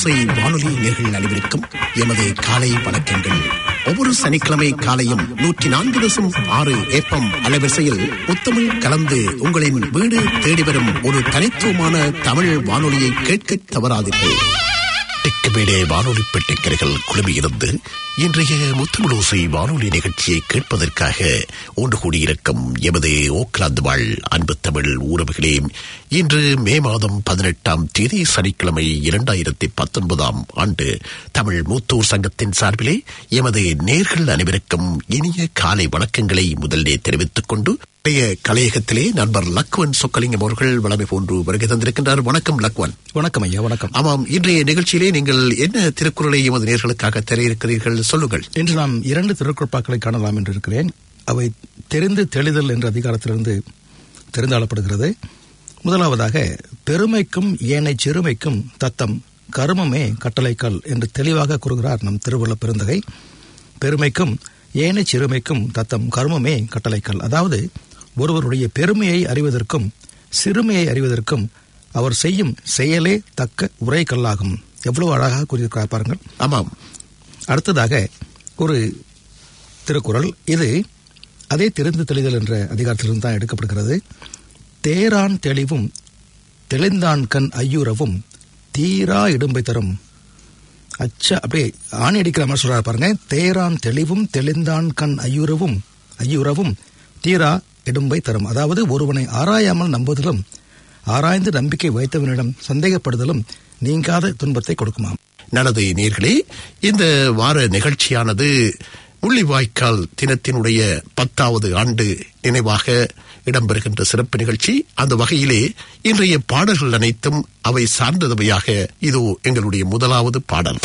ஓசை வானொலி நேர்கள் அனைவருக்கும் எமது காலை வணக்கங்கள் ஒவ்வொரு சனிக்கிழமை காலையும் நூற்றி நான்கு தசம் ஆறு ஏப்பம் அலைவரிசையில் முத்தமிழ் கலந்து உங்களின் வீடு தேடி வரும் ஒரு தனித்துவமான தமிழ் வானொலியை கேட்க தவறாதீர்கள் தெற்குமேடே வானொலி பெட்டிக்கரைகள் குழுமியிருந்து இன்றைய முத்தமிழோசை வானொலி நிகழ்ச்சியை கேட்பதற்காக ஒன்று கூடியிருக்கும் எமது ஓக்லாந்து வாழ் அன்பு தமிழ் உறவுகளே இன்று மே மாதம் பதினெட்டாம் தேதி சனிக்கிழமை இரண்டாயிரத்தி பத்தொன்பதாம் ஆண்டு தமிழ் மூத்தூர் சங்கத்தின் சார்பிலே எமது நேர்கள் அனைவருக்கும் இனிய காலை வணக்கங்களை முதலிலே தெரிவித்துக் கொண்டு இன்றைய கலையகத்திலே நண்பர் லக்வன் சொக்கலிங்கம் அவர்கள் வளமை போன்று வருகை தந்திருக்கின்றார் வணக்கம் லக்வன் வணக்கம் ஐயா வணக்கம் ஆமாம் இன்றைய நிகழ்ச்சியிலே நீங்கள் என்ன திருக்குறளை எமது நேர்களுக்காக திரையிருக்கிறீர்கள் சொல்லுங்கள் இன்று நாம் இரண்டு திருக்குறப்பாக்களை காணலாம் என்று இருக்கிறேன் அவை தெரிந்து தெளிதல் என்ற அதிகாரத்திலிருந்து தெரிந்தாளப்படுகிறது முதலாவதாக பெருமைக்கும் ஏனை சிறுமைக்கும் தத்தம் கருமமே கட்டளைக்கல் என்று தெளிவாக கூறுகிறார் நம் திருவள்ள பெருந்தகை பெருமைக்கும் ஏனை சிறுமைக்கும் தத்தம் கருமமே கட்டளைக்கல் அதாவது ஒருவருடைய பெருமையை அறிவதற்கும் சிறுமையை அறிவதற்கும் அவர் செய்யும் செயலே தக்க உரை கல்லாகும் எவ்வளவு அழகாக கூறியிருக்கிறார் பாருங்கள் ஆமாம் அடுத்ததாக ஒரு திருக்குறள் இது அதே தெரிந்து தெளிதல் என்ற அதிகாரத்திலிருந்து தான் எடுக்கப்படுகிறது தேரான் தெளிவும் தெளிந்தான் கண் ஐயுறவும் தீரா இடும்பை தரும் அச்சா அப்படியே ஆணி அடிக்கிற மாதிரி சொல்றாரு பாருங்க தேரான் தெளிவும் தெளிந்தான் கண் ஐயுறவும் ஐயுறவும் தீரா இடும்பை தரும் அதாவது ஒருவனை ஆராயாமல் நம்புவதிலும் ஆராய்ந்து நம்பிக்கை வைத்தவனிடம் சந்தேகப்படுதலும் நீங்காத துன்பத்தை கொடுக்குமாம் நல்லது நேர்களே இந்த வார நிகழ்ச்சியானது முள்ளிவாய்க்கால் தினத்தினுடைய பத்தாவது ஆண்டு நினைவாக இடம்பெறுகின்ற சிறப்பு நிகழ்ச்சி அந்த வகையிலே இன்றைய பாடல்கள் அனைத்தும் அவை சார்ந்ததவையாக இதோ எங்களுடைய முதலாவது பாடல்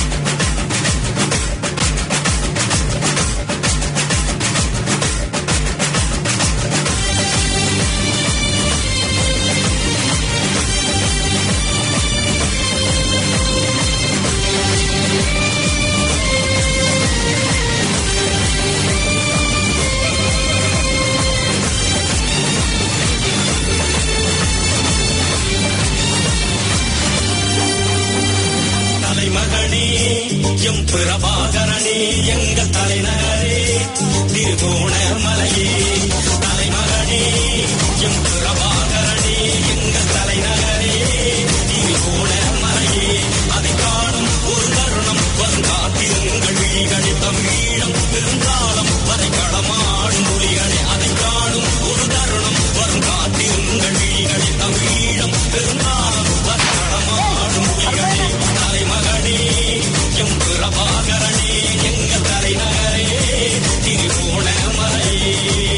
தலைமகனே எம் பிரபாகரனே எங்கள் தலைநகரே திருகோணமலையே தலைமகனே எம் பிரபாகரனே எங்கள் தலைநகரே திருகோணமலையே அதை காணும் ஒரு தருணம் வரும் காத்திருங்கள் விழிகளில் தமிழம் பெருங்காலம் வரை களமாடும் மொழிகளே அதை காணும் ஒரு தருணம் வரும் காத்திருங்கள் விழிகளில் தமிழம் பெருங்காலம் வரை களமாடும் மொழிகளே தலைமகனே எம் பிரபாகரனே எங்கள் தலைநகரே திருகோணமலையே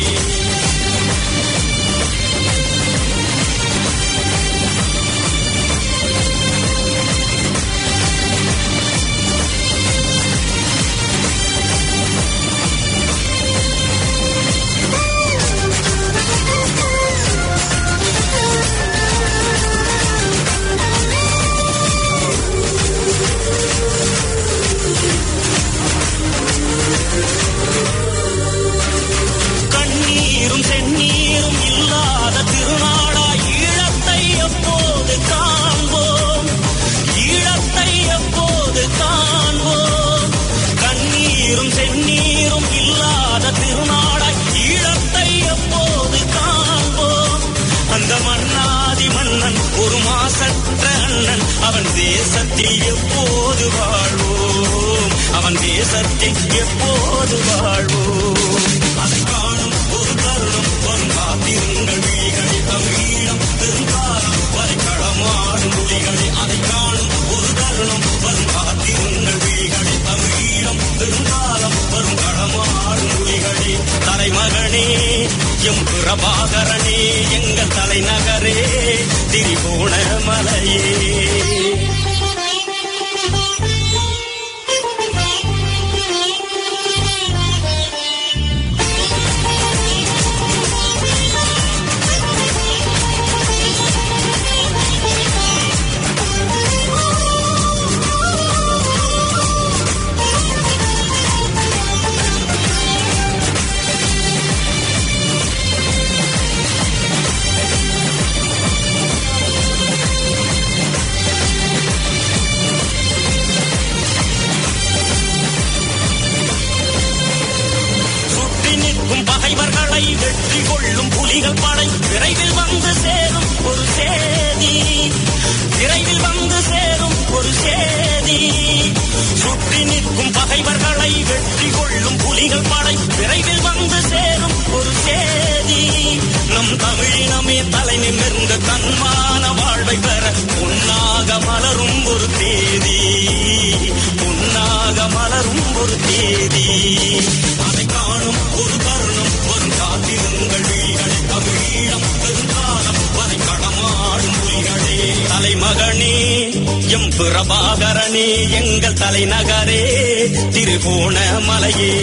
கண்ணீரும் செந்நீரும் இல்லாத திருநாடாய் ஈழத்தை எப்போது காண்போம் ஈழத்தை எப்போது காண்போம் கண்ணீரும் செந்நீரும் இல்லாத திருநாடாய் ஈழத்தை எப்போது காண்போம் அந்த மன்னாதி மன்னன் ஒரு மாசற்ற அண்ணன் அவன் தேசத்தில் எப்போது வாழ்வோம் அவன் தேசத்தில் எப்போது வாழ்வோம் அதை காணும் ஒரு தருணம் வரும் காத்திருங்கள் விழிகளில் தமிழம் பெருங்காலம் வரை களமாடும் மொழிகளே அதை காணும் ஒரு தருணம் வரும் காத்திருங்கள் விழிகளில் தமிழம் பெருங்காலம் வரும் களமாடும் மொழிகளே தலைமகனே எம் பிரபாகரனே எங்கள் தலைநகரே திரிகோணமலையே பகைவர்களை வெற்றி கொள்ளும் புலிகள் படை விரைவில் வந்து சேரும் ஒரு சேதி விரைவில் வந்து சேரும் ஒரு சேதி சுற்றி நிற்கும் பகைவர்களை வெற்றி கொள்ளும் புலிகள் படை விரைவில் வந்து சேரும் ஒரு சேதி நம் தமிழினமே தலை நிமிர்ந்த தன்மான வாழ்வை பெற பொன்னாக மலரும் ஒரு தேதி பொன்னாக மலரும் ஒரு தேதி அதை காணும் ஒரு தருணம் வரும் காத்திருங்கள் விழிகளை தமிழீழம் பெருங்காலம் வரை களமாடும் புலிகளே தலைமகனே எம் பிரபாகரனே எங்கள் தலைநகரே திருகோணமலையே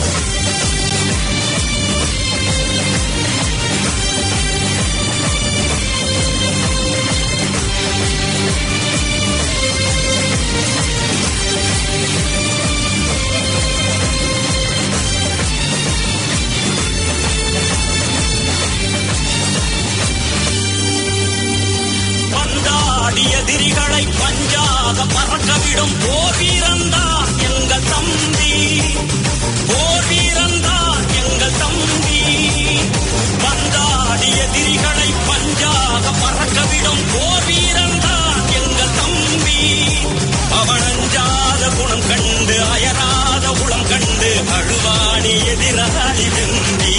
பந்தாடி எதிரிகளை பஞ்சாக பறக்கவிடும் போர் வீரந்தான் எங்கள் தம்பி போர் வீரந்தான் எங்கள் தம்பி பந்தாடி எதிரிகளை பஞ்சாக பறக்கவிடும் போர் வீரந்தான் எங்கள் தம்பி அவனஞ்சாத குணம் கண்டு அயராத உளம் கண்டு அழுவாணி எதிராளி வெம்பி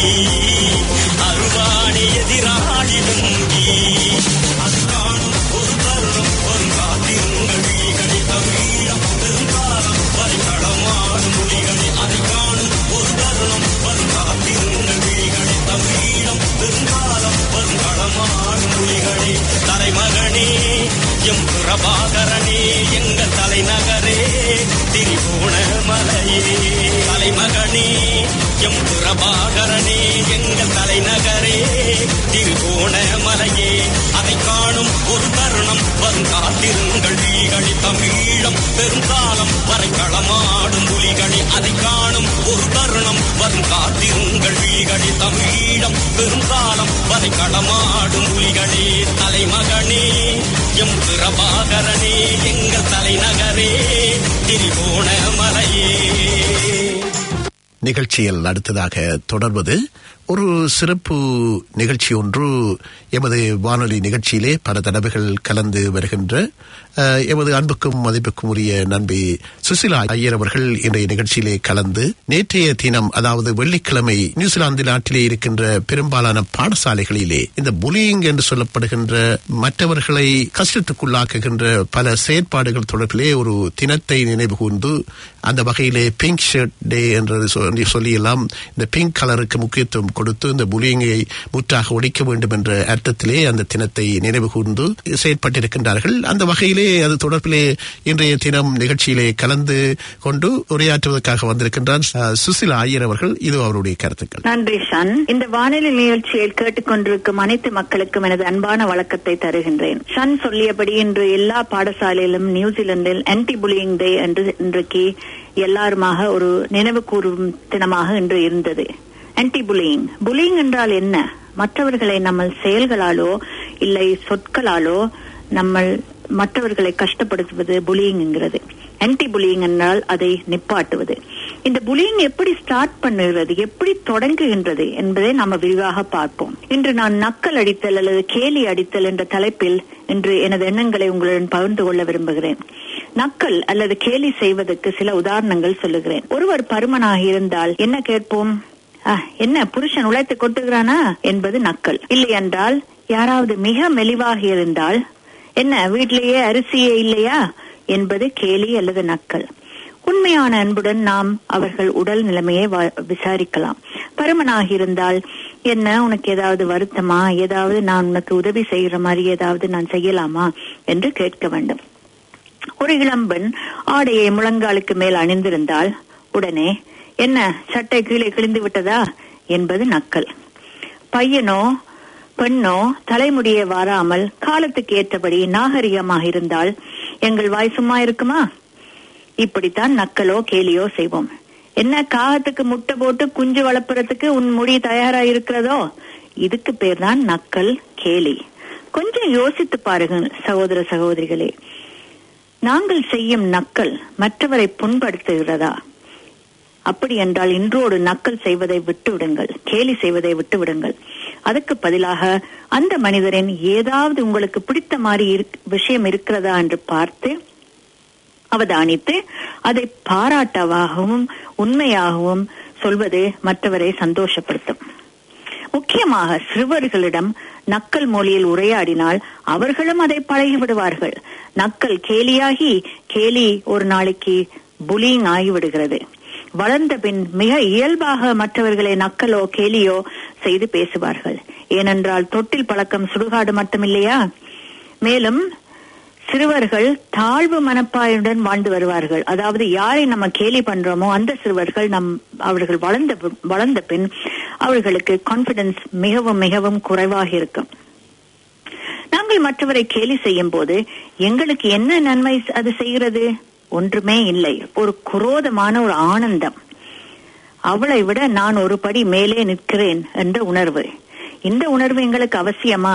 அருவாணி எதிராளி வெம்பி அது காணும் ஒரு தருணம் வரும் காத்திருங்கள் விழிகளை தமிழம் பெருங்காலம் வரை களமாடும் மொழிகளை அதை காணும் ஒரு தருணம் வரும் காத்திருங்கள் விழிகளை தமிழம் பெருங்காலம் வரும் களமாடும் மொழிகளே தலைமகனே எம் பிரபாகரனே எங்கள் தலைநகரே திரிகோணமலையே தலைமகனே எம் பிரபாகரனே எங்கள் தலைநகரே திருகோணமலையே அதை காணும் ஒரு தருணம் வரும் காத்திருங்கள் விழிகளி தமிழம் பெருங்காலம் வரை களமாடும் புலிகளி அதை காணும் ஒரு தருணம் வரும் காத்திருங்கள் விழிகளி தமிழம் பெருங்காலம் வரை களமாடும் புலிகளே தலைமகனே எம் பிரபாகரனே எங்கள் தலைநகரே திரிகோணமலையே நிகழ்ச்சியில் அடுத்ததாக தொடர்வது ஒரு சிறப்பு நிகழ்ச்சி ஒன்று எமது வானொலி நிகழ்ச்சியிலே பல தடவைகள் கலந்து வருகின்ற அஹ், எமது அன்புக்கும் மதிப்புக்கும் உரிய நண்பி சுசிலா ஐயர் அவர்கள் இன்றைய நிகழ்ச்சியிலே கலந்து நேற்றைய தினம் அதாவது வெள்ளிக்கிழமை நியூசிலாந்து நாட்டிலே இருக்கின்ற பெரும்பாலான பாடசாலைகளிலே இந்த புலியிங் என்று சொல்லப்படுகின்ற மற்றவர்களை கஷ்டத்துக்குள்ளாக்குகின்ற பல செயற்பாடுகள் தொடர்பிலே ஒரு தினத்தை நினைவு கூர்ந்து அந்த வகையிலே பிங்க் ஷர்ட் டே என்று சொல்லி சொல்லியெல்லாம் இந்த பிங்க் கலருக்கு முக்கியத்துவம் கொடுத்து இந்த புலியிங்கை முற்றாக ஒழிக்க வேண்டும் என்ற அர்த்தத்திலே அந்த தினத்தை நினைவு கூர்ந்து செயற்பட்டிருக்கின்றார்கள் அந்த வகையிலே அது தொடர்பிலே இன்றைய தினம் நிகழ்ச்சியிலே கலந்து கொண்டு உரையாற்றுவதற்காக வந்திருக்கின்றார் அஹ், சுசிலா ஐயர் அவர்கள் இது அவருடைய கருத்துக்கள் நன்றி ஷன் இந்த வானிலை நிகழ்ச்சியில் கேட்டுக்கொண்டிருக்கும் அனைத்து மக்களுக்கும் எனது அன்பான வழக்கத்தை தருகின்றேன் ஷன் சொல்லியபடி இன்று எல்லா பாடசாலையிலும் நியூசிலாந்தில் ஆன்டி புலியிங் டே என்று இன்றைக்கு எல்லாருமாக ஒரு நினைவு கூறும் தினமாக இன்று இருந்தது ஆன்டி புலியிங் புலியிங் என்றால் என்ன மற்றவர்களை நம்ம செயல்களாலோ இல்லை சொற்களாலோ நம்ம மற்றவர்களை கஷ்டப்படுத்துவது புலியிங்கிறது ஆன்டி புலியிங் என்றால் அதை நிப்பாட்டுவது இந்த புலியிங் எப்படி ஸ்டார்ட் பண்ணுகிறது எப்படி தொடங்குகின்றது என்பதை நாம விரிவாக பார்ப்போம் இன்று நான் நக்கல் அடித்தல் அல்லது கேலி அடித்தல் என்ற தலைப்பில் இன்று எனது எண்ணங்களை உங்களுடன் பகிர்ந்து கொள்ள விரும்புகிறேன் நக்கல் அல்லது கேலி செய்வதற்கு சில உதாரணங்கள் சொல்லுகிறேன் ஒருவர் பருமனாக இருந்தால் என்ன கேட்போம் "அஹ், என்ன புருஷன் உழைத்து கொட்டுகிறானா என்பது நக்கல் இல்லை என்றால் யாராவது மிக மெலிவாக இருந்தால் என்ன வீட்டிலேயே அரிசியே இல்லையா என்பது கேலி அல்லது நக்கல் உண்மையான அன்புடன் நாம் அவர்கள் உடல் நிலைமையை வ- விசாரிக்கலாம் பருமனாக இருந்தால் என்ன உனக்கு ஏதாவது வருத்தமா ஏதாவது நான் உனக்கு உதவி செய்யற மாதிரி ஏதாவது நான் செய்யலாமா என்று கேட்க வேண்டும் ஒரு இளம்பெண் ஆடையை முழங்காலுக்கு மேல் அணிந்திருந்தால் உடனே என்ன சட்டை கீழே கிழிந்து விட்டதா என்பது நக்கல் பையனோ பெண்ணோ தலைமுடியை வாராமல் காலத்துக்கு ஏற்றபடி நாகரிகமாக இருந்தால் எங்கள் வாய் சும்மா இருக்குமா இப்படித்தான் நக்கலோ கேலியோ செய்வோம் என்ன காகத்துக்கு முட்டை போட்டு குஞ்சு வளர்ப்புறதுக்கு உன் முடி தயாரா இருக்கிறதோ இதுக்கு பேர் தான் நக்கல் கேலி கொஞ்சம் யோசித்து பாருங்க சகோதர சகோதரிகளே நாங்கள் செய்யும் நக்கல் மற்றவரை புண்படுத்துகிறதா அப்படி என்றால் இன்றோடு நக்கல் செய்வதை விட்டுவிடுங்கள் கேலி செய்வதை விட்டுவிடுங்கள் அதுக்கு பதிலாக அந்த மனிதரின் ஏதாவது உங்களுக்கு பிடித்த மாதிரி இருக்- விஷயம் இருக்கிறதா என்று பார்த்து அவதானித்து அதை பாராட்டவாகவும் உண்மையாகவும் சொல்வது மற்றவரை சந்தோஷப்படுத்தும் முக்கியமாக சிறுவர்களிடம் நக்கல் மொழியில் உரையாடினால் அவர்களும் அதை பழகி விடுவார்கள் நக்கல் கேலியாகி கேலி ஒரு நாளைக்கு புலிங் ஆகிவிடுகிறது வளர்ந்த பின் மிக இயல்பாக மற்றவர்களை நக்கலோ கேலியோ செய்து பேசுவார்கள் ஏனென்றால் தொட்டில் பழக்கம் சுடுகாடு மட்டுமில்லையா மேலும் சிறுவர்கள் தாழ்வு மனப்பாயுடன் வாழ்ந்து வருவார்கள் அதாவது யாரை நம்ம கேலி பண்றோமோ அந்த சிறுவர்கள் நம் அவர்கள் வளர்ந்த பி- வளர்ந்த பின் அவர்களுக்கு கான்பிடன்ஸ் மிகவும் மிகவும் குறைவாக இருக்கும் நாங்கள் மற்றவரை கேலி செய்யும் போது எங்களுக்கு என்ன நன்மை அது செய்கிறது ஒன்றுமே இல்லை ஒரு குரோதமான ஒரு ஆனந்தம் அவளை விட நான் ஒரு படி மேலே நிற்கிறேன் என்ற உணர்வு இந்த உணர்வு எங்களுக்கு அவசியமா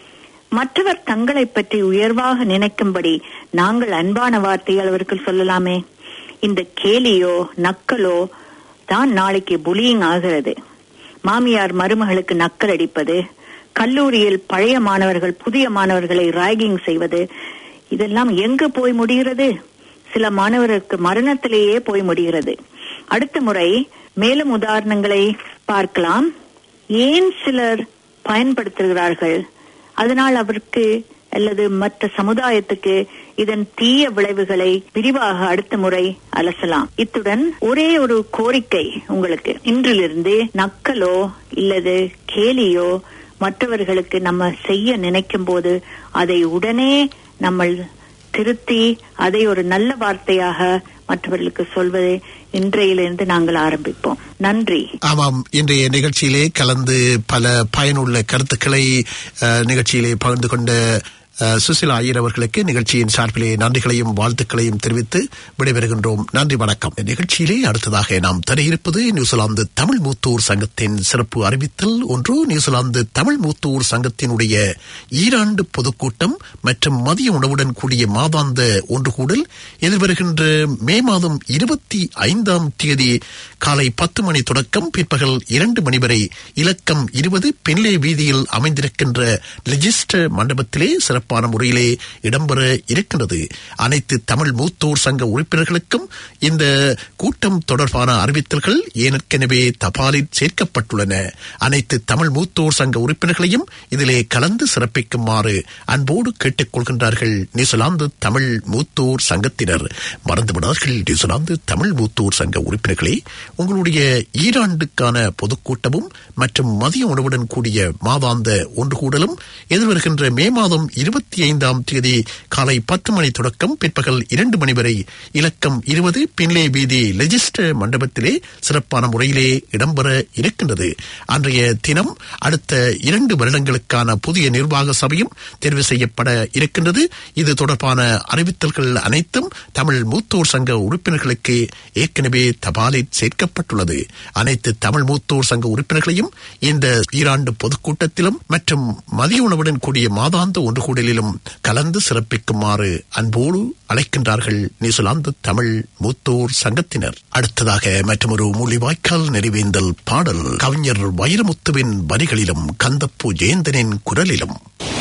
மற்றவர் தங்களை பற்றி உயர்வாக நினைக்கும்படி நாங்கள் அன்பான வார்த்தைகள் அவருக்கு சொல்லலாமே இந்த கேலியோ நக்கலோ தான் நாளைக்கு புலியிங் ஆகிறது மாமியார் மருமகளுக்கு நக்கல் அடிப்பது கல்லூரியில் பழைய மாணவர்கள் புதிய மாணவர்களை ராகிங் செய்வது இதெல்லாம் எங்கு போய் முடிகிறது சில மாணவருக்கு மரணத்திலேயே போய் முடிகிறது அடுத்த முறை மேலும் உதாரணங்களை பார்க்கலாம் ஏன் சிலர் பயன்படுத்துகிறார்கள் அதனால் அவருக்கு அல்லது மற்ற சமுதாயத்துக்கு இதன் தீய விளைவுகளை விரிவாக அடுத்த முறை அலசலாம் இத்துடன் ஒரே ஒரு கோரிக்கை உங்களுக்கு இன்றிலிருந்து நக்கலோ இல்லது கேலியோ மற்றவர்களுக்கு நம்ம செய்ய நினைக்கும் போது அதை உடனே நம்ம திருத்தி அதை ஒரு நல்ல வார்த்தையாக மற்றவர்களுக்கு சொல்வதை இன்றையிலிருந்து நாங்கள் ஆரம்பிப்போம் நன்றி ஆமாம் இன்றைய நிகழ்ச்சியிலே கலந்து பல பயனுள்ள கருத்துக்களை அஹ், நிகழ்ச்சியிலே பகிர்ந்து கொண்ட அஹ், சுசிலா ஐயர் அவர்களுக்கு நிகழ்ச்சியின் சார்பிலே நன்றிகளையும் வாழ்த்துக்களையும் தெரிவித்து விடைபெறுகின்றோம் நன்றி வணக்கம் நிகழ்ச்சியிலே அடுத்ததாக நாம் தர இருப்பது நியூசிலாந்து தமிழ் மூத்தூர் சங்கத்தின் சிறப்பு அறிவித்தல் ஒன்று நியூசிலாந்து தமிழ் மூத்தூர் சங்கத்தினுடைய ஈராண்டு பொதுக்கூட்டம் மற்றும் மதிய உணவுடன் கூடிய மாதாந்த ஒன்று கூடல் எதிர்வருகின்ற மே மாதம் இருபத்தி ஐந்தாம் தேதி காலை பத்து மணி தொடக்கம் பிற்பகல் இரண்டு மணி வரை இலக்கம் இருபது பென்லே வீதியில் அமைந்திருக்கின்ற லெஜிஸ்டர் மண்டபத்திலே சிறப்பான முறையிலே இடம்பெற இருக்கின்றது அனைத்து தமிழ் மூத்தோர் சங்க உறுப்பினர்களுக்கும் இந்த கூட்டம் தொடர்பான அறிவித்தல்கள் ஏற்கனவே தபாலில் சேர்க்கப்பட்டுள்ளன அனைத்து தமிழ் மூத்தோர் சங்க உறுப்பினர்களையும் இதிலே கலந்து சிறப்பிக்குமாறு அன்போடு கேட்டுக்கொள்கின்றார்கள் நியூசிலாந்து தமிழ் மூத்தோர் சங்கத்தினர் மறந்துவிடார்கள் நியூசிலாந்து தமிழ் மூத்தோர் சங்க உறுப்பினர்களே உங்களுடைய ஈராண்டுக்கான பொதுக்கூட்டமும் மற்றும் மதிய உணவுடன் கூடிய மாதாந்த ஒன்று கூடலும் எதிர்வருகின்ற மே மாதம் இருபத்தி ஐந்தாம் தேதி காலை பத்து மணி தொடக்கம் பிற்பகல் இரண்டு மணி வரை இலக்கம் இருபது பின்லே வீதி லெஜிஸ்டர் மண்டபத்திலே சிறப்பான முறையிலே இடம்பெற இருக்கின்றது அன்றைய தினம் அடுத்த இரண்டு வருடங்களுக்கான புதிய நிர்வாக சபையும் தேர்வு செய்யப்பட இருக்கின்றது இது தொடர்பான அறிவித்தல்கள் அனைத்தும் தமிழ் மூத்தோர் சங்க உறுப்பினர்களுக்கு ஏற்கனவே தபாலில் சேர்க்கப்பட்டுள்ளது அனைத்து தமிழ் மூத்தோர் சங்க உறுப்பினர்களையும் இந்த ஈராண்டு பொதுக்கூட்டத்திலும் மற்றும் மதிய உணவுடன் கூடிய மாதாந்த ஒன்று கூடலிலும் கலந்து சிறப்பிக்குமாறு அன்போடு அழைக்கின்றார்கள் நியூசிலாந்து தமிழ் மூத்தோர் சங்கத்தினர் அடுத்ததாக மற்றொரு மொழிவாய்க்கால் நிறைவேந்தல் பாடல் கவிஞர் வைரமுத்துவின் வரிகளிலும் கந்தப்பு ஜெயந்தனின் குரலிலும்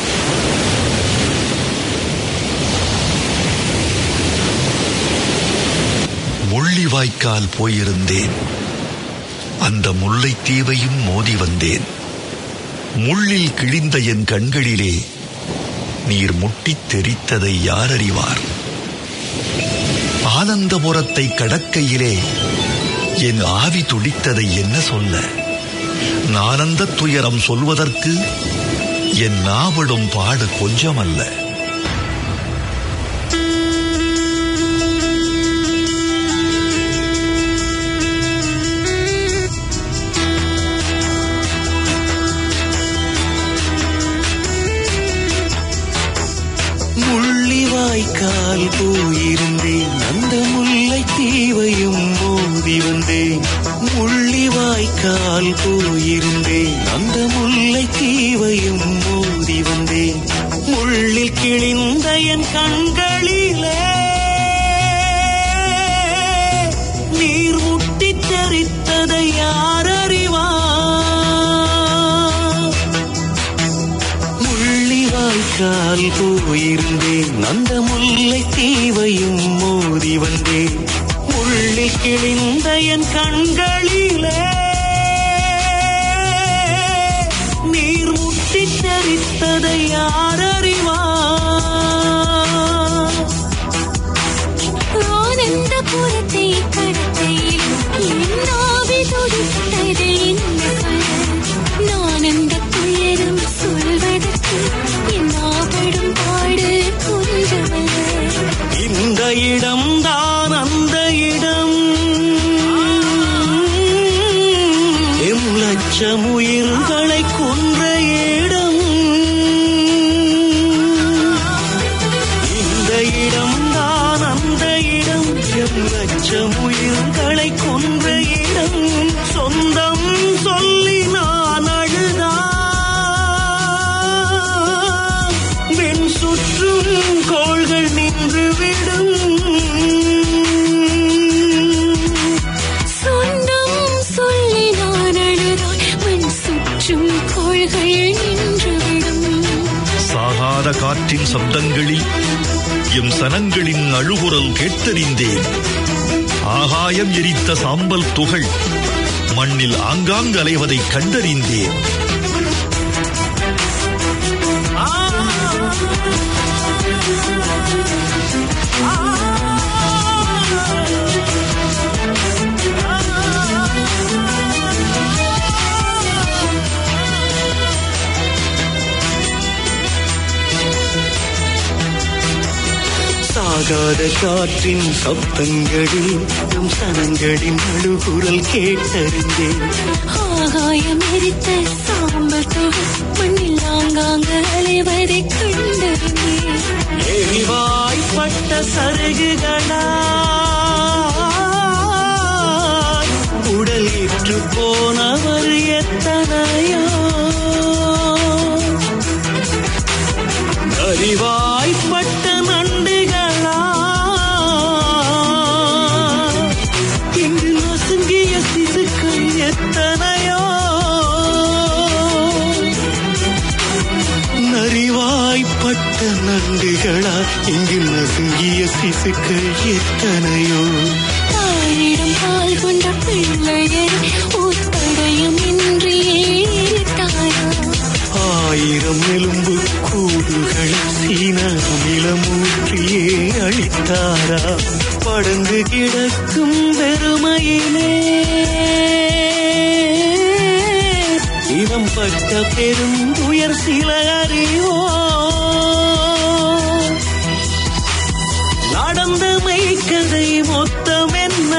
முள்ளிவாய்க்கால் போயிருந்தேன் அந்த முல்லைத்தீவையும் மோதி வந்தேன் முள்ளில் கிழிந்த என் கண்களிலே நீர் முட்டித் தெரித்ததை யார் அறிவார் ஆனந்தபுரத்தை கடக்கையிலே என் ஆவி துடித்ததை என்ன சொல்ல நானந்த துயரம் சொல்வதற்கு என் நாவடும் பாடு கொஞ்சமல்ல முள்ளிவாய்க்கால் போயிருந்தேன் அந்த முல்லை தீவையும் மோதி வந்தேன் முள்ளிவாய்க்கால் போயிருந்தேன் அந்த முல்லை தீவையும் மோதி வந்தேன் முள்ளில் கிழிந்த என் கண்களிலே நீர் முட்டித் வாய்க்கால் போயிருந்தேன் அந்த முல்லை தீவையும் மோதி வந்தேன் முள்ளில் கிழிந்த என் கண்களிலே நீர் முட்டி தெரித்ததை யார் அறிவார் ஆனந்தபுரத்தை கடக்கையில் என் ஆவி துடித்தது என்ன சொல்ல நான் அந்த துயரம் சொல்வதற்கு என் ஆபடும் பாடு கொஞ்சமல்ல இந்த இடம்தான் அந்த இடம் எம் லட்சம் உயிர்களை கொன்ற இடம் இந்த இடம்தான் அந்த இடம் எம் லட்சம் உயிர்களை கொன்ற இடம் சொந்தம் சொல்லி நான் அழுதா வெண் சுற்றும் கோள்கள் நின்றுவிடும் சொந்தம் சொல்லி நான் அழுதால் மண் சுற்றும் கோள்கள் நின்றுவிடும் சாகாத காற்றின் சப்தங்களில் எம் சனங்களின் அழுகுரல் கேட்டறிந்தேன் ஆகாயம் எரித்த சாம்பல் துகள் மண்ணில் ஆங்காங்கு அலைவதைக் கண்டறிந்தேன் சாகாத காற்றின் சப்தங்களில் எம் சனங்களின் அழுகுரல் கேட்டறிந்தேன் ஆகாயம் எரித்த சாம்பல் துகள் மண்ணில் ஆங்காங்கு அலைவதை கண்டறிந்தேன் எரிவாய்ப்பட்ட சருகுகளா உடல் ஏற்று போனவர் எத்தனையோ அறிவாய்ப்பட்ட நண்டுகளா இங்கு நசுங்கிய சிசுக்கள் எத்தனையோ நரிவாய்ப்பட்ட நண்டுகளா இங்கு நசுங்கிய சிசுக்கள் எத்தனையோ தாயிடம் பால் கொண்ட பிள்ளையை உட்படையும் இன்றியே தாயா ஆயிரம் எலும்பு கூடுகள் சீன அமிலமூற்றியே அழித்தாரா படந்து கிடக்கும் வெறுமையிலே இனம் பட்ட பெரும் துயர் சில அறிவோ நடந்த மெய்க்கதை மொத்தம் என்ன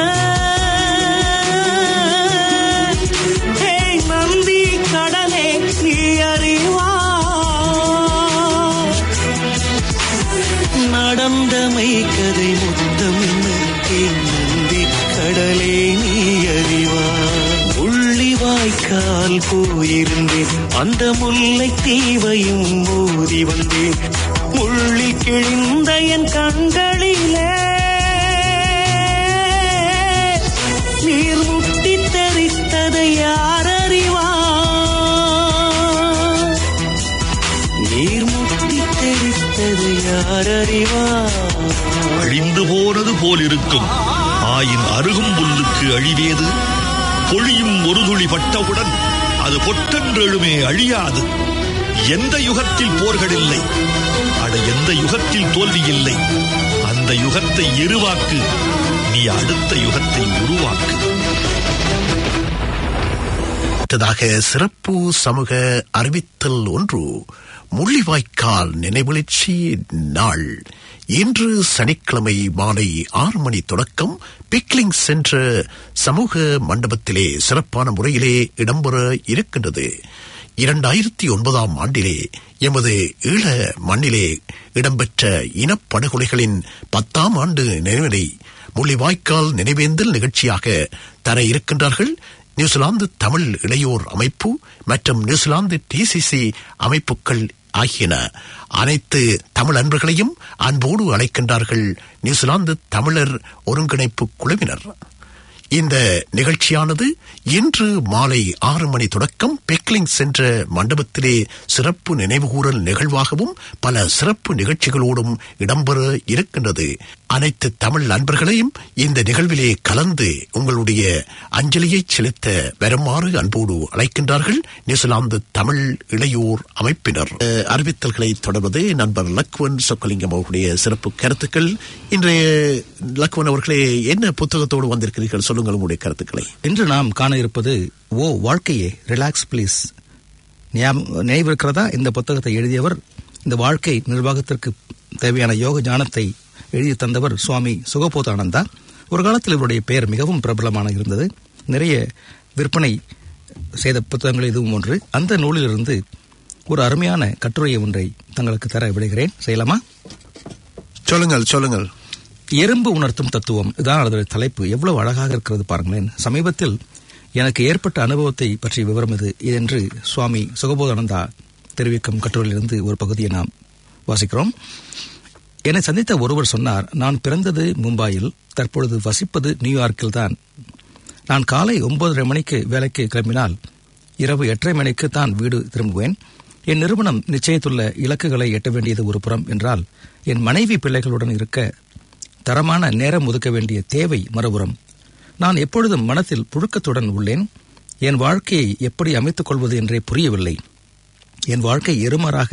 ஹே நந்தி கடலே நீ அறிவா நடந்த மெய்க்கதை மொத்தம் என்ன ஹே நந்தி கடலே நீ அறிவா உள்ளி வாய்க்கால் போயிருந்தேன் அந்த முல்லை தீவையும் மோதி வந்தேன் முள்ளி கிழிந்த என் கண்களிலே நீர் முட்டி தெரித்ததை யார் அறிவா நீர் முட்டி தெரித்ததை யார் அறிவா அழிந்து போனது போலிருக்கும் ஆயின் அருகும் புல்லுக்கு அழிவேது பொழியும் ஒரு துளி பட்டவுடன் அது பொட்டென்றெழுமே அழியாது எந்த யுகத்தில் போர்கள் இல்லை அட எந்த யுகத்தில் தோல்வி இல்லை அந்த யுகத்தை எருவாக்கு நீ அடுத்த யுகத்தை உருவாக்கு அடுத்ததாக சிறப்பு சமூக அறிவித்தல் ஒன்று முள்ளிவாய்க்கால் நினைவெழுச்சி நாள் இன்று சனிக்கிழமை மாலை ஆறு மணி தொடக்கம் பிக்லிங் சென்ற சமூக மண்டபத்திலே சிறப்பான முறையிலே இடம்பெற இருக்கின்றது இரண்டாயிரத்தி ஒன்பதாம் ஆண்டிலே எமது ஈழ மண்ணிலே இடம்பெற்ற இனப்படுகொலைகளின் பத்தாம் ஆண்டு நினைவினை முள்ளிவாய்க்கால் நினைவேந்தல் நிகழ்ச்சியாக தர இருக்கின்றார்கள் நியூசிலாந்து தமிழ் இளையோர் அமைப்பு மற்றும் நியூசிலாந்து டிசிசி அமைப்புகள் ஆகியன அனைத்து தமிழ் அன்பர்களையும் அன்போடு அழைக்கின்றார்கள் நியூசிலாந்து தமிழர் ஒருங்கிணைப்பு குழுவினர் இந்த நிகழ்ச்சியானது இன்று மாலை ஆறு மணி தொடக்கம் பெக்லிங் சென்ற மண்டபத்திலே சிறப்பு நினைவுகூரல் நிகழ்வாகவும் பல சிறப்பு நிகழ்ச்சிகளோடும் இடம்பெற இருக்கின்றது அனைத்து தமிழ் நண்பர்களையும் இந்த நிகழ்விலே கலந்து உங்களுடைய அஞ்சலியை செலுத்த வருமாறு அன்போடு அழைக்கின்றார்கள் நியூசிலாந்து தமிழ் இளையோர் அமைப்பினர் அஹ், அறிவித்தல்களை தொடர்வது நண்பர் லக்வன் சொக்கலிங்கம் அவர்களுடைய சிறப்பு கருத்துக்கள் இன்றைய லக்வன் அவர்களே என்ன புத்தகத்தோடு வந்திருக்கிறீர்கள் சொல்லுங்கள் உங்களுடைய கருத்துக்களை இன்று நாம் காண இருப்பது ஓ வாழ்க்கையே ரிலாக்ஸ் ப்ளீஸ் நினைவிருக்கிறதா இந்த புத்தகத்தை எழுதியவர் இந்த வாழ்க்கை நிர்வாகத்திற்கு தேவையான யோக ஞானத்தை எழுதி தந்தவர் சுவாமி சுகபோதானந்தா ஒரு காலத்தில் இவருடைய பெயர் மிகவும் பிரபலமான இருந்தது நிறைய விற்பனை செய்த புத்தகங்கள் இதுவும் ஒன்று அந்த நூலிலிருந்து ஒரு அருமையான கட்டுரை ஒன்றை தங்களுக்கு தர விடுகிறேன் செய்யலாமா சொல்லுங்கள் சொல்லுங்கள் எறும்பு உணர்த்தும் தத்துவம் இதான் அதோட தலைப்பு எவ்வளவு அழகாக இருக்கிறது பாருங்களேன் சமீபத்தில் எனக்கு ஏற்பட்ட அனுபவத்தை பற்றிய விவரம் இது என்று சுவாமி சுகபோதானந்தா தெரிவிக்கும் கட்டுரையிலிருந்து ஒரு பகுதியை நாம் வாசிக்கிறோம் என்னை சந்தித்த ஒருவர் சொன்னார் நான் பிறந்தது மும்பாயில் தற்பொழுது வசிப்பது நியூயார்க்கில் தான் நான் காலை ஒன்பதரை மணிக்கு வேலைக்கு கிளம்பினால் இரவு எட்டரை மணிக்கு தான் வீடு திரும்புவேன் என் நிறுவனம் நிச்சயித்துள்ள இலக்குகளை எட்ட வேண்டியது ஒரு புறம் என்றால் என் மனைவி பிள்ளைகளுடன் இருக்க தரமான நேரம் ஒதுக்க வேண்டிய தேவை மறுபுறம் நான் எப்பொழுதும் மனத்தில் புழுக்கத்துடன் உள்ளேன் என் வாழ்க்கையை எப்படி அமைத்துக் கொள்வது என்றே புரியவில்லை என் வாழ்க்கை எருமாறாக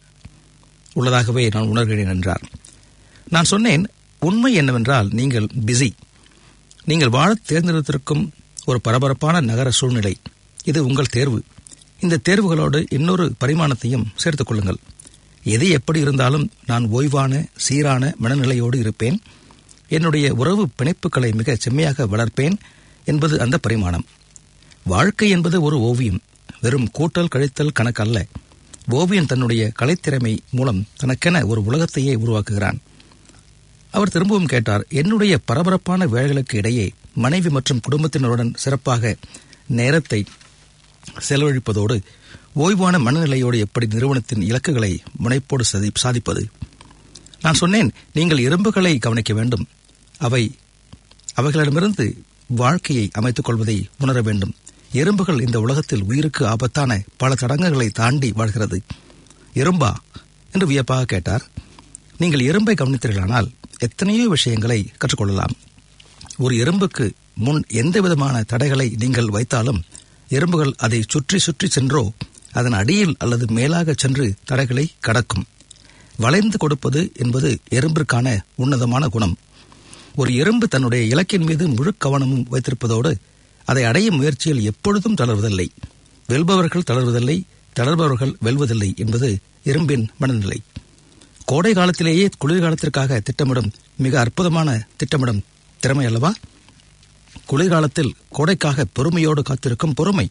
உள்ளதாகவே நான் உணர்கிறேன் என்றார் நான் சொன்னேன் உண்மை என்னவென்றால் நீங்கள் பிஸி நீங்கள் வாழத் தேர்ந்தெடுத்திருக்கும் ஒரு பரபரப்பான நகர சூழ்நிலை இது உங்கள் தேர்வு இந்த தேர்வுகளோடு இன்னொரு பரிமாணத்தையும் சேர்த்துக் கொள்ளுங்கள் எது எப்படி இருந்தாலும் நான் ஓய்வான சீரான மனநிலையோடு இருப்பேன் என்னுடைய உறவு பிணைப்புகளை மிக செம்மையாக வளர்ப்பேன் என்பது அந்த பரிமாணம் வாழ்க்கை என்பது ஒரு ஓவியம் வெறும் கூட்டல் கழித்தல் கணக்கல்ல ஓவியன் தன்னுடைய கலைத்திறமை மூலம் தனக்கென ஒரு உலகத்தையே உருவாக்குகிறான் அவர் திரும்பவும் கேட்டார் என்னுடைய பரபரப்பான வேலைகளுக்கு இடையே மனைவி மற்றும் குடும்பத்தினருடன் சிறப்பாக நேரத்தை செலவழிப்பதோடு ஓய்வான மனநிலையோடு எப்படி நிறுவனத்தின் இலக்குகளை முனைப்போடு சதி- சாதிப்பது நான் சொன்னேன் நீங்கள் எறும்புகளை கவனிக்க வேண்டும் அவை அவைகளிடமிருந்து வாழ்க்கையை அமைத்துக் கொள்வதை உணர வேண்டும் எறும்புகள் இந்த உலகத்தில் உயிருக்கு ஆபத்தான பல தடங்குகளை தாண்டி வாழ்கிறது எறும்பா என்று வியப்பாக கேட்டார் நீங்கள் எறும்பை கவனித்தீர்களானால் எத்தனையோ விஷயங்களை கற்றுக்கொள்ளலாம் ஒரு எறும்புக்கு முன் எந்த விதமான தடைகளை நீங்கள் வைத்தாலும் எறும்புகள் அதை சுற்றி சுற்றி சென்றோ அதன் அடியில் அல்லது மேலாக சென்று தடைகளை கடக்கும் வளைந்து கொடுப்பது என்பது எறும்பிற்கான உன்னதமான குணம் ஒரு எறும்பு தன்னுடைய இலக்கின் மீது முழு கவனமும் வைத்திருப்பதோடு அதை அடையும் முயற்சியில் எப்பொழுதும் தளர்வதில்லை வெல்பவர்கள் தளர்வதில்லை தளர்பவர்கள் வெல்வதில்லை என்பது எறும்பின் மனநிலை கோடை காலத்திலேயே குளிர்காலத்திற்காக திட்டமிடும் மிக அற்புதமான திட்டமிடும் திறமை அல்லவா குளிர்காலத்தில் கோடைக்காக பொறுமையோடு காத்திருக்கும் பொறுமை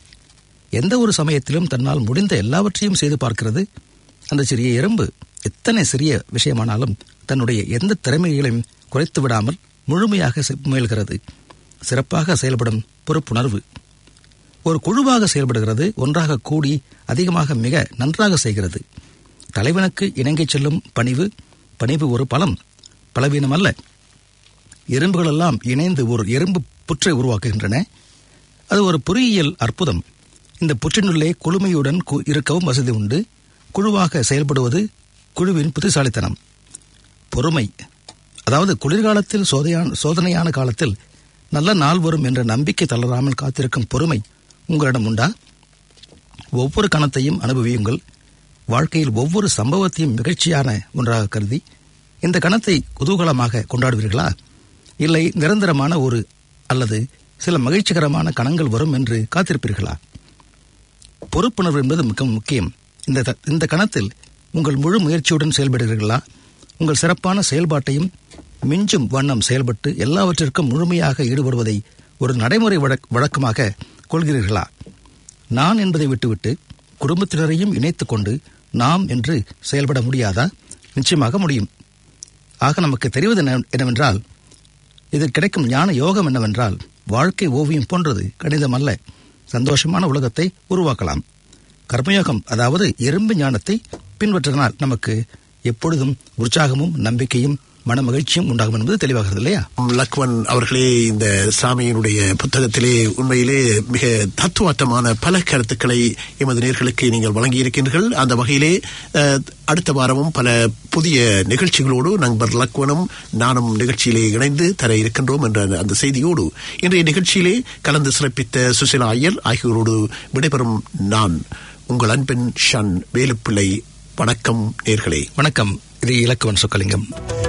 எந்த ஒரு சமயத்திலும் தன்னால் முடிந்த எல்லாவற்றையும் செய்து பார்க்கிறது அந்த சிறிய எறும்பு எத்தனை சிறிய விஷயமானாலும் தன்னுடைய எந்த திறமைகளையும் குறைத்து விடாமல் முழுமையாக செ- முயல்கிறது சிறப்பாக செயல்படும் பொறுப்புணர்வு ஒரு குழுவாக செயல்படுகிறது ஒன்றாக கூடி அதிகமாக மிக நன்றாக செய்கிறது தலைவனுக்கு இணங்கிச் செல்லும் பணிவு பணிவு ஒரு பலம் பலவீனம் அல்ல எறும்புகளெல்லாம் இணைந்து ஒரு எறும்பு புற்றை உருவாக்குகின்றன அது ஒரு பொறியியல் அற்புதம் இந்த புற்றினுள்ளே குழுமையுடன் கு- இருக்கவும் வசதி உண்டு குழுவாக செயல்படுவது குழுவின் புத்திசாலித்தனம் பொறுமை அதாவது குளிர்காலத்தில் சோதையான சோதனையான காலத்தில் நல்ல நாள் வரும் என்ற நம்பிக்கை தளராமல் காத்திருக்கும் பொறுமை உங்களிடம் உண்டா ஒவ்வொரு கணத்தையும் அனுபவியுங்கள் வாழ்க்கையில் ஒவ்வொரு சம்பவத்தையும் நிகழ்ச்சியான ஒன்றாக கருதி இந்த கணத்தை குதூகலமாக கொண்டாடுவீர்களா இல்லை நிரந்தரமான ஒரு அல்லது சில மகிழ்ச்சிகரமான கணங்கள் வரும் என்று காத்திருப்பீர்களா பொறுப்புணர்வு என்பது மிக முக்கியம் இந்த த- இந்த கணத்தில் உங்கள் முழு முயற்சியுடன் செயல்படுகிறீர்களா உங்கள் சிறப்பான செயல்பாட்டையும் மிஞ்சும் வண்ணம் செயல்பட்டு எல்லாவற்றிற்கும் முழுமையாக ஈடுபடுவதை ஒரு நடைமுறை வழக்- வழக்கமாக கொள்கிறீர்களா நான் என்பதை விட்டுவிட்டு குடும்பத்தினரையும் இணைத்துக் கொண்டு நாம் என்று செயல்பட முடியாதா நிச்சயமாக முடியும் ஆக நமக்கு தெரிவது என்ன- என்னவென்றால் இதில் கிடைக்கும் ஞான யோகம் என்னவென்றால் வாழ்க்கை ஓவியம் போன்றது கணிதம் அல்ல சந்தோஷமான உலகத்தை உருவாக்கலாம் கர்மயோகம் அதாவது எறும்பு ஞானத்தை பின்பற்றினால் நமக்கு எப்பொழுதும் உற்சாகமும் நம்பிக்கையும் மன மகிழ்ச்சியும் உண்டாகும் என்பது தெளிவாகிறது இல்லையா லக்வன் அவர்களே இந்த சாமியினுடைய புத்தகத்திலே உண்மையிலே மிக தத்துவார்த்தமான பல கருத்துக்களை எமது நேர்களுக்கு நீங்கள் வழங்கியிருக்கின்றீர்கள் அந்த வகையிலே அஹ், அடுத்த வாரமும் பல புதிய நிகழ்ச்சிகளோடு நண்பர் லக்வனும் நானும் நிகழ்ச்சியிலே இணைந்து தர இருக்கின்றோம் என்ற அந்த செய்தியோடு இன்றைய நிகழ்ச்சியிலே கலந்து சிறப்பித்த சுசிலா ஐயர் ஆகியோரோடு விடைபெறும் நான் உங்கள் அன்பின் ஷன் வேலுப்பிள்ளை வணக்கம் நேர்களே வணக்கம் இது இலக்குவன் சொக்கலிங்கம்